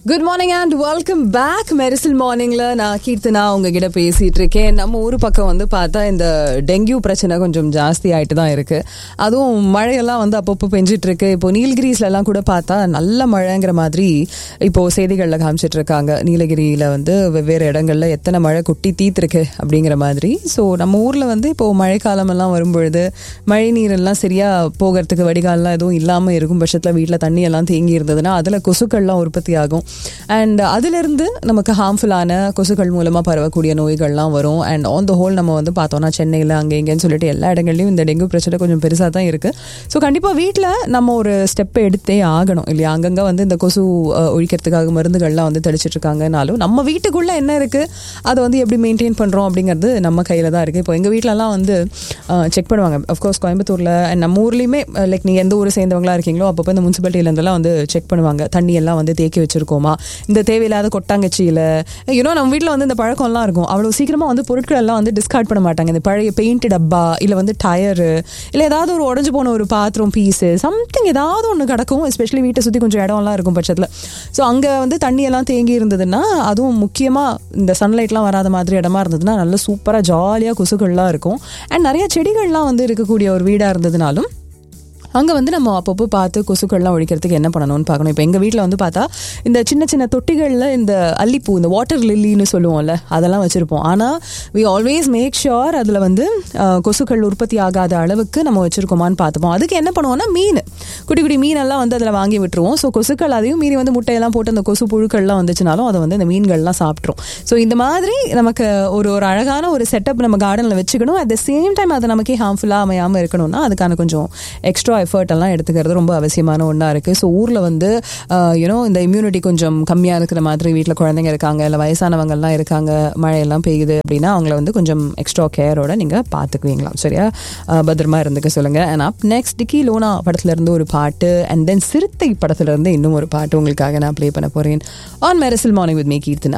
good morning and welcome back Mersal மார்னிங்ல நான் கீர்த்தனா உங்ககிட்ட பேசிட்டு இருக்கேன் நம்ம ஊர் பக்கம் வந்து பார்த்தா இந்த டெங்கு பிரச்சனை கொஞ்சம் ஜாஸ்தி ஆயிட்டு தான் இருக்கு அதுவும் மழையெல்லாம் வந்து அப்பப்போ பெஞ்சிட்டு இருக்கு இப்போ நீலகிரிஸ்ல எல்லாம் கூட பார்த்தா நல்ல மழைங்கிற மாதிரி இப்போ செய்திகளில் காமிச்சிட்டு இருக்காங்க நீலகிரியில வந்து வெவ்வேறு இடங்கள்ல எத்தனை மழை கொட்டி தீத்துருக்கு அப்படிங்கிற மாதிரி ஸோ நம்ம ஊர்ல வந்து இப்போ மழைக்காலம் எல்லாம் வரும்பொழுது மழை நீர் எல்லாம் சரியா போகிறதுக்கு வடிகால்லாம் எதுவும் இல்லாமல் இருக்கும் பட்சத்தில் வீட்டில் தண்ணி எல்லாம் தேங்கி இருந்ததுன்னா அதில் கொசுக்கள்லாம் உற்பத்தி ஆகும் அண்ட் அதிலிருந்து நமக்கு ஹார்ம்ஃபுல்லான கொசுக்கள் மூலமாக பரவக்கூடிய நோய்கள்லாம் வரும் அண்ட் ஆன் த ஹோல் நம்ம வந்து பார்த்தோம்னா சென்னையில் அங்கே இங்கேன்னு சொல்லிட்டு எல்லா இடங்கள்லையும் இந்த டெங்கு பிரச்சனை கொஞ்சம் பெருசாக தான் இருக்குது ஸோ கண்டிப்பாக வீட்டில் நம்ம ஒரு ஸ்டெப் எடுத்தே ஆகணும் இல்லையா அங்கங்கே வந்து இந்த கொசு அஹ், ஒழிக்கிறதுக்காக மருந்துகள்லாம் வந்து தெளிச்சிட்டு இருக்காங்கனாலும் நம்ம வீட்டுக்குள்ளே என்ன இருக்குது அதை வந்து எப்படி மெயின்டைன் பண்ணுறோம் அப்படிங்கிறது நம்ம கையில் தான் இருக்குது இப்போ எங்கள் வீட்டிலலாம் வந்து செக் பண்ணுவாங்க அஃப்கோர்ஸ் கோயம்புத்தூரில் and நம்ம ஊர்லேயுமே லைக் நீங்கள் எந்த ஊரை சேர்ந்தவங்களா இருக்கீங்களோ அப்பப்போ இந்த முனிசிபாலிட்டியிலேருந்தெல்லாம் வந்து செக் பண்ணுவாங்க தண்ணி எல்லாம் வந்து தேக்கி வச்சிருக்கோமா இந்த தேவையில்லாத கொட்டாங்கச்சியில் யூனோ நம்ம வீட்டில் வந்து இந்த பழக்கம்லாம் இருக்கும் அவ்வளோ சீக்கிரமாக வந்து பொருட்கள் எல்லாம் வந்து டிஸ்கார்ட் பண்ண மாட்டாங்க இந்த பழைய பெயிண்ட் டப்பா இல்லை வந்து டயரு இல்லை ஏதாவது ஒரு உடஞ்சு போன ஒரு பாத்ரூம் பீஸு சம்திங் ஏதாவது ஒன்று கிடக்கும் எஸ்பெஷலி வீட்டை சுற்றி கொஞ்சம் இடம்லாம் இருக்கும் பட்சத்தில் ஸோ அங்கே வந்து தண்ணி எல்லாம் தேங்கி இருந்ததுன்னா அதுவும் முக்கியமாக இந்த சன்லைட்லாம் வராத மாதிரி இடமா இருந்ததுன்னா நல்ல சூப்பராக ஜாலியாக கொசுக்கள்லாம் இருக்கும் அண்ட் நிறைய செடிகள்லாம் வந்து இருக்கக்கூடிய ஒரு வீடாக இருந்ததுனாலும் அங்கே வந்து நம்ம அப்பப்போ பார்த்து கொசுக்கள்லாம் ஒழிக்கிறதுக்கு என்ன பண்ணணும்னு பார்க்கணும் இப்போ எங்கள் வீட்டில் வந்து பார்த்தா இந்த சின்ன சின்ன தொட்டிகளில் இந்த அல்லிப்பூ இந்த வாட்டர் லில்லின்னு சொல்லுவோம்ல அதெல்லாம் வச்சுருப்போம் ஆனால் வி ஆல்வேஸ் மேக் ஷுர் அதில் வந்து அஹ், கொசுக்கள் உற்பத்தி ஆகாத அளவுக்கு நம்ம வச்சுருக்கோமான்னு பார்த்துப்போம் அதுக்கு என்ன பண்ணுவோம்னா மீன் குட்டி குட்டி மீனெல்லாம் வந்து அதில் வாங்கி விட்டுருவோம் ஸோ கொசுக்கள் அதையும் மீறி வந்து முட்டையெல்லாம் போட்டு அந்த கொசு புழுக்கள்லாம் வந்துச்சுனாலும் அதை வந்து இந்த மீன்கள்லாம் சாப்பிட்ரும் ஸோ இந்த மாதிரி நமக்கு ஒரு ஒரு அழகான ஒரு செட்டப் நம்ம கார்டனில் வச்சுக்கணும் அட் த சேம் டைம் அது நமக்கே ஹார்ம்ஃபுல்லாக அமையாமல் இருக்கணும்னா அதுக்கான கொஞ்சம் எக்ஸ்ட்ரா எஃபர்ட் எல்லாம் எடுத்துக்கிறது ரொம்ப அவசியமான ஒன்றா இருக்குது ஸோ ஊரில் வந்து யூனோ இந்த இம்யூனிட்டி கொஞ்சம் கம்மியாக இருக்கிற மாதிரி வீட்டில் குழந்தைங்க இருக்காங்க இல்லை வயசானவங்கலாம் இருக்காங்க மழையெல்லாம் பெய்யுது அப்படின்னா அவங்கள வந்து கொஞ்சம் எக்ஸ்ட்ரா கேரோட நீங்கள் பார்த்துக்குவீங்களாம் சரியா அஹ், பத்திரமா இருந்துக்க சொல்லுங்கள் அண்ட் அப் நெக்ஸ்ட் டிக்கி லோனா படத்துல இருந்து ஒரு பாட்டு அண்ட் தென் சிறுத்தை படத்துல இருந்து இன்னும் ஒரு பாட்டு உங்களுக்காக நான் ப்ளே பண்ண போகிறேன் on Mersal morning with me Keerthana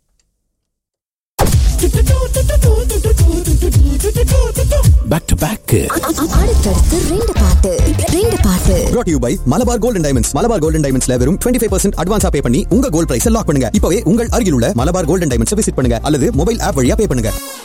back to back அடுத்தடுத்து ரெண்டு பாட்டு ரெண்டு பாட்டு brought to you by Malabar golden diamonds Malabar golden டைமண்ட்ஸ்ல வெறும் 25% ஃபைவ் பர்சன்ட் அட்வான்ஸா பே பண்ணி உங்க கோல்ட் பிரைஸ் லாக் பண்ணுங்க இப்பவே உங்கள் அருகில் உள்ள மலபார் கோல்டன் டைமண்ட்ஸ் விசிட் பண்ணுங்க அல்லது மொபைல் ஆப் வழியா பே பண்ணுங்க